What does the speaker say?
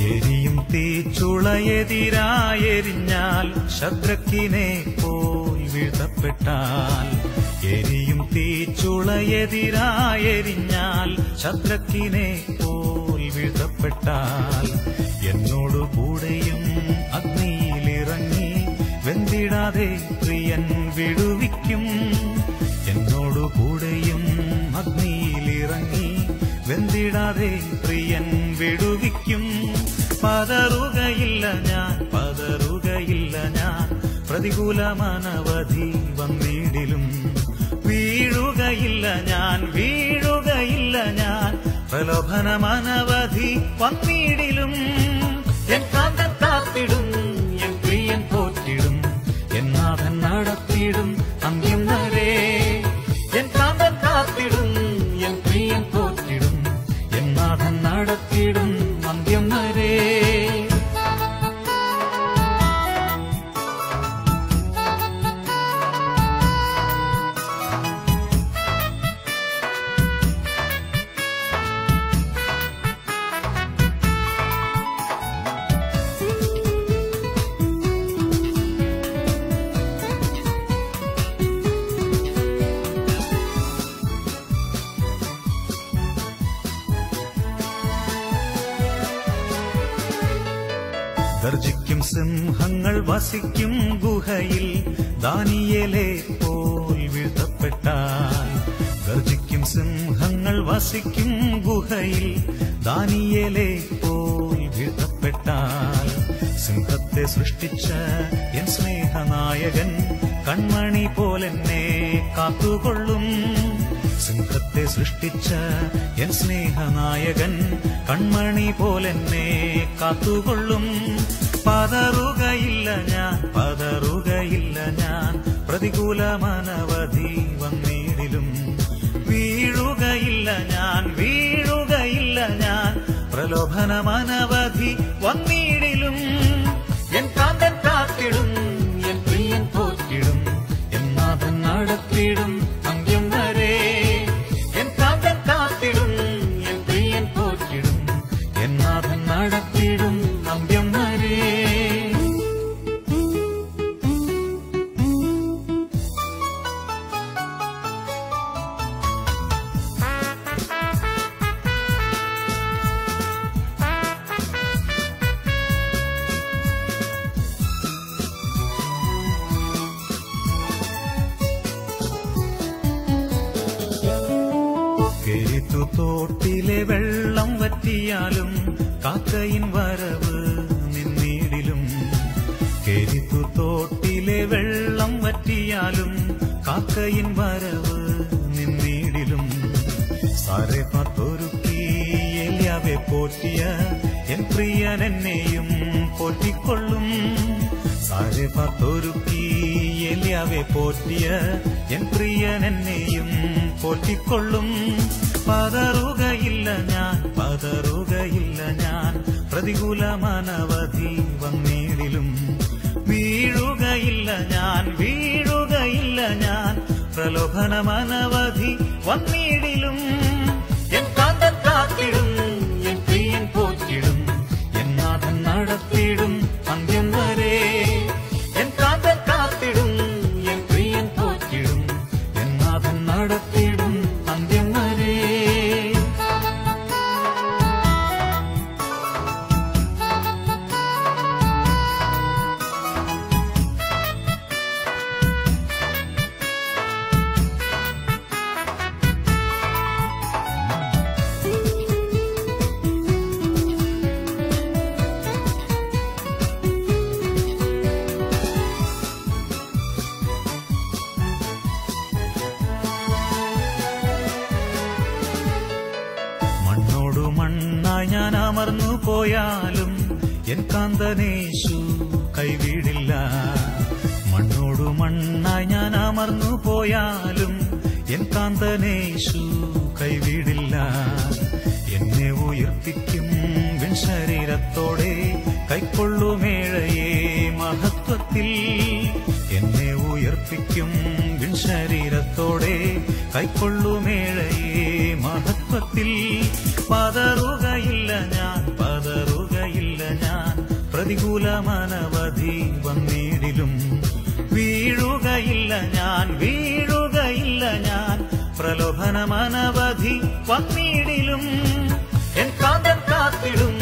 എരിയും തീച്ചുളയെതിരായെരിഞ്ഞാൽ ശദ്രക്കിനെ പോയി വീഴ്ത്തപ്പെട്ടാൽ എരിയും തീച്ചുളയെതിരായെരിഞ്ഞാൽ ശദ്രക്കിനെ പോൽ വീഴ്ത്തപ്പെട്ടാൽ എന്നോടു കൂടെയും അഗ്നിയിലിറങ്ങി വെന്തിടാതെ പ്രിയൻ വിടുവിക്കും എന്നോടു കൂടെയും അഗ്നിയിലിറങ്ങി വെന്തിടാതെ പ്രിയൻ വിടുവിക്കും പതറുകയില്ല ഞാൻ പതറുകയില്ല ഞാൻ പ്രതികൂലമനവധി വന്നിടിലും വീഴുകയില്ല ഞാൻ വീഴുകയില്ല ഞാൻ പ്രലോഭനമനവധി വന്നിടിലും എൻ കാന്തൻ കാത്തിടും എൻ പ്രിയൻ പോറ്റിടും എന്നാഥൻ നടത്തിയിടും അന്ത്യം വരെ എൻ കാന്തൻ കാത്തിടും എൻ പ്രിയൻ പോറ്റിടും എന്നാഥൻ നടത്തിയിടും അന്ത്യം വരെ ഗർജിക്കും സിംഹങ്ങൾ വസിക്കും ഗുഹയിൽ ദാനിയേലെ പോൽ വീഴ്ത്തപ്പെട്ടാൽ ഗർജിക്കും സിംഹങ്ങൾ വസിക്കും ഗുഹയിൽ ദാനിയേലെ പോൽ വീഴ്ത്തപ്പെട്ടാൽ സിംഹത്തെ സൃഷ്ടിച്ച എൻ സ്നേഹനായകൻ കൺമണി പോലെന്നെ കാത്തുകൊള്ളും സിംഹത്തെ സൃഷ്ടിച്ച എൻ സ്നേഹനായകൻ കൺമണി പോലെന്നെ കാത്തുകൊള്ളും പതറുകയില്ല ഞാൻ പതറുകയില്ല ഞാൻ പ്രതികൂലമനവധി വന്നിടിലും വീഴുകയില്ല ഞാൻ വീഴുകയില്ല ഞാൻ പ്രലോഭനമനവധി വന്നിടിലും എൻ കാന്തൻ കാത്തിടും എൻ പ്രിയൻ പോറ്റിടും എന്നാഥൻ നടത്തിടും അന്ത്യം വരെ എൻ കാന്തൻ കാത്തിടും എൻ പ്രിയൻ പോറ്റിടും എന്നാഥൻ നടത്തിടും അന്ത്യം വരെ കെരിത്തു തോട്ടിലെ വെള്ളം വറ്റിയാലും കാക്കയിൻ വരവ് നിന്നിടിലും കെരിത്തു തോട്ടിലെ വെള്ളം വറ്റിയാലും കാക്കയിൻ വരവ് നിന്നിടിലും സാരേപത്തൊരുക്കി എലിയാവെ പോറ്റിയ എൻ പ്രിയൻ എന്നെയും പോറ്റിക്കൊള്ളും സാരേപത്തൊരുക്കി എലിയാവെ പോറ്റിയ എൻ പ്രിയൻ എന്നെയും പോറ്റിക്കൊള്ളും പതറുകയില്ല ഞാൻ പതറുകയില്ല ഞാൻ പ്രതികൂലമനവധി വന്നിടിലും വീഴുകയില്ല ഞാൻ വീഴുകയില്ല ഞാൻ പ്രലോഭനമനവധി വന്നിടിലും എൻ കാന്തൻ കാത്തിടും എൻ പ്രിയൻ പോറ്റിടും എന്നാഥൻ നടത്തിടും അന്ത്യം വരെ എൻ കാന്തൻ കാത്തിടും എൻ പ്രിയൻ പോറ്റിടും എന്നാഥൻ നടത്തിടും അന്ത്യം വരെ മണ്ണോടു മണ്ണായി ഞാൻ അമർന്നു പോയാലും എൻ കാന്തനേശു കൈവിടില്ല മണ്ണോടു മണ്ണായി ഞാൻ അമർന്നു പോയാലും എൻ കാന്തനേശു കൈവിടില്ല എന്നെ ഉയർപ്പിക്കും വിൻശരീരത്തോടെ കൈക്കൊള്ളുമേഴയെ മഹത്വത്തിൽ എന്നെ ഉയർപ്പിക്കും വിൻശരീരത്തോടെ കൈക്കൊള്ളുമേഴയെ മഹത്വത്തിൽ പതറുകയില്ല ഞാൻ പതറുകയില്ല പ്രതികൂലമനവധി വന്നിടിലും വീഴുകയില്ല ഞാൻ വീഴുകയില്ല ഞാൻ പ്രലോഭനമനവധി വന്നിടിലും എൻ കാന്തൻ കാത്തിടും